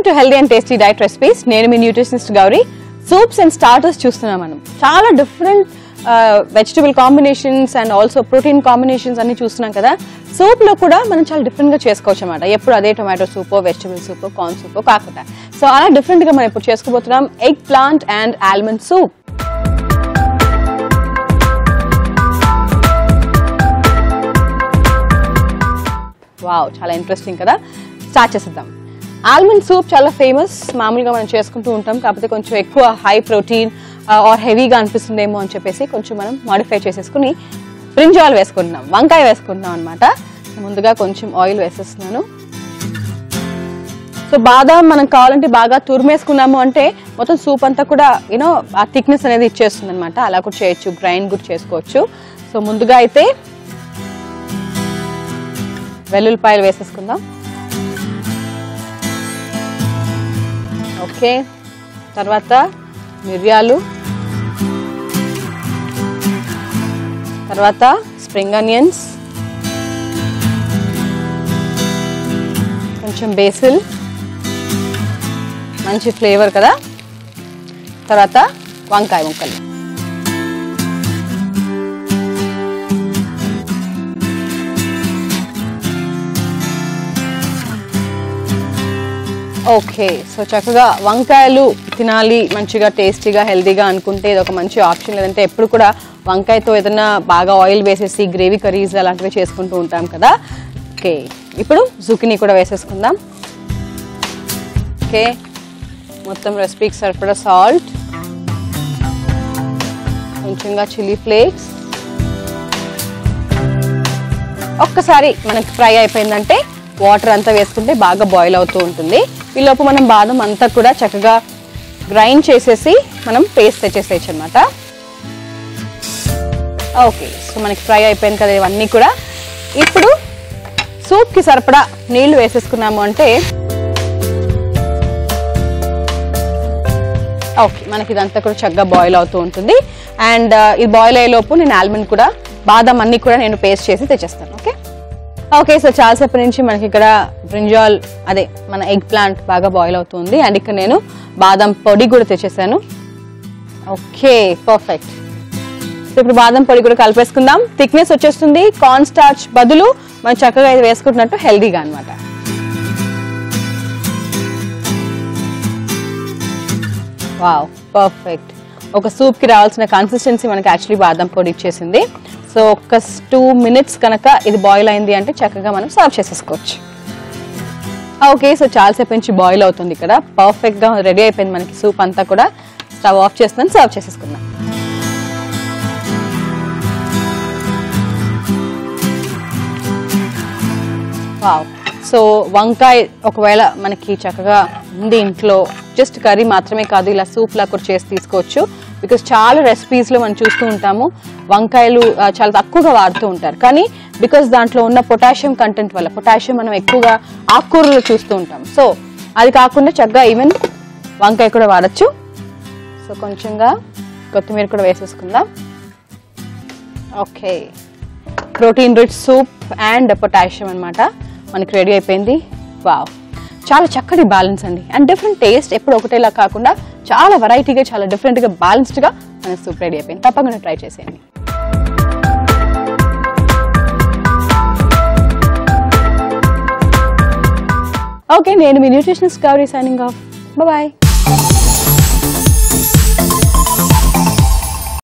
to healthy and tasty diet recipes నేను మీ nutritionist Gauri soups and starters చూస్తున్నాం మనం చాలా different vegetable combinations and also protein combinations అన్ని చూస్తున్నాం కదా సూప్ లో కూడా మనం చాలా డిఫరెంట్ గా చేసుకోవచ్చు అనమాట ఎప్పుడు అదే tomato soup vegetable soup corn soup కాకుండా సో అలా డిఫరెంట్ గా మనం ఇప్పుడు చేసుకోబోతున్నాం eggplant and almond soup wow చాలా ఇంట్రెస్టింగ్ కదా స్టార్ట్ చేసేద్దాం ఆల్మండ్ సూప్ చాలా ఫేమస్ మామూలుగా మనం చేసుకుంటూ ఉంటాం కాకపోతే కొంచెం ఎక్కువ హై ప్రోటీన్ ఆర్ హెవీగా అనిపిస్తుందేమో అని చెప్పేసి కొంచెం మనం మాడిఫై చేసేసుకుని బ్రింజాల్ వేసుకుంటున్నాం వంకాయ వేసుకుంటున్నాం అనమాట ముందుగా కొంచెం ఆయిల్ వేసేస్తున్నాను సో బాదాం మనం కావాలంటే బాగా తురిమేసుకున్నాము అంటే మొత్తం సూప్ అంతా కూడా యూనో ఆ థిక్నెస్ అనేది ఇచ్చేస్తుంది అనమాట అలా కూడా చేయొచ్చు గ్రైండ్ కూడా చేసుకోవచ్చు సో ముందుగా అయితే వెల్లుల్లిపాయలు వేసేసుకుందాం ఓకే తర్వాత మిరియాలు తర్వాత స్ప్రింగ్ ఆనియన్స్ కొంచెం బేసిల్ మంచి ఫ్లేవర్ కదా తర్వాత వంకాయ ముక్కలు ఓకే సో చక్కగా వంకాయలు తినాలి మంచిగా టేస్టీగా హెల్తీగా అనుకుంటే ఇది ఒక మంచి ఆప్షన్ లేదంటే ఎప్పుడు కూడా వంకాయతో ఏదైనా బాగా ఆయిల్ వేసేసి గ్రేవీ కర్రీస్ అలాంటివి చేసుకుంటూ ఉంటాం కదా ఓకే ఇప్పుడు జుకినీ కూడా వేసేసుకుందాం ఓకే మొత్తం రెసిపీకి సరిపడా సాల్ట్ కొంచెంగా చిల్లీ ఫ్లేక్స్ ఒక్కసారి మనకి ఫ్రై అయిపోయిందంటే వాటర్ అంతా వేసుకుంటే బాగా బాయిల్ అవుతూ ఉంటుంది ఈలోపు మనం బాదం అంతా కూడా చక్కగా గ్రైండ్ చేసేసి మనం పేస్ట్ తెచ్చేసేయచ్చు అనమాట ఓకే సో మనకి ఫ్రై అయిపోయింది కదా ఇవన్నీ కూడా ఇప్పుడు సూప్కి సరిపడా నీళ్లు వేసేసుకున్నాము అంటే ఓకే మనకి ఇదంతా కూడా చక్కగా బాయిల్ అవుతూ ఉంటుంది అండ్ ఇది బాయిల్ అయ్యేలోపు నేను ఆల్మండ్ కూడా బాదం అన్ని కూడా నేను పేస్ట్ చేసి తెచ్చేస్తాను ఓకే ఓకే సో చాలాసేపు నుంచి మనకి ఇక్కడ బ్రింజాల్ అదే మన ఎగ్ ప్లాంట్ బాగా బాయిల్ అవుతుంది అండ్ ఇక్కడ నేను బాదం పొడి కూడా తెచ్చేసాను ఓకే పర్ఫెక్ట్ సో ఇప్పుడు బాదం పొడి కూడా కలిపేసుకుందాం థిక్నెస్ వచ్చేస్తుంది కార్న్ స్టార్చ్ బదులు మనం చక్కగా ఇది వేసుకుంటున్నట్టు హెల్దీగా అనమాట వావ్ పర్ఫెక్ట్ ఒక సూప్ కి రావాల్సిన కన్సిస్టెన్సీ మనకి యాక్చువల్లీ బాదం పొడి ఇచ్చేసింది సో ఒక టూ మినిట్స్ కనుక ఇది బాయిల్ అయింది అంటే చక్కగా మనం సర్వ్ చేసేసుకోవచ్చు ఓకే సో చాలాసేపు నుంచి బాయిల్ అవుతుంది ఇక్కడ పర్ఫెక్ట్ గా రెడీ అయిపోయింది మనకి సూప్ అంతా కూడా స్టవ్ ఆఫ్ చేస్తున్నాను సర్వ్ చేసేసుకుందాం వావ్ సో వంకాయ ఒకవేళ మనకి చక్కగా ఉంది ఇంట్లో జస్ట్ కర్రీ మాత్రమే కాదు ఇలా సూప్ లా కూడా చేసి తీసుకోవచ్చు బికాస్ చాలా recipes లో మనం చూస్తూ ఉంటాము వంకాయలు ఆ, చాలా తక్కువగా వాడుతూ ఉంటారు కానీ బికాస్ దాంట్లో ఉన్న పొటాషియం కంటెంట్ వల్ల పొటాషియం మనం ఎక్కువగా ఆకుకూరలు చూస్తూ ఉంటాం సో అది కాకుండా చక్కగా ఈవెన్ వంకాయ కూడా వాడచ్చు సో కొంచెంగా కొత్తిమీర కూడా వేసేసుకుందాం okay protein rich soup and potassium అన్నమాట మనకి రెడీ అయిపోయింది వావ్ చాలా చక్కటి బ్యాలెన్స్ అండి అండ్ డిఫరెంట్ టేస్ట్ ఎప్పుడు ఒకటేలా కాకుండా చాలా వెరైటీగా చాలా డిఫరెంట్గా బ్యాలెన్స్డ్గా మన సూప్ రెడీ అయిపోయింది తప్పకుండా ట్రై చేసేయండి ఓకే నేను మీ nutritionist Gauri signing off bye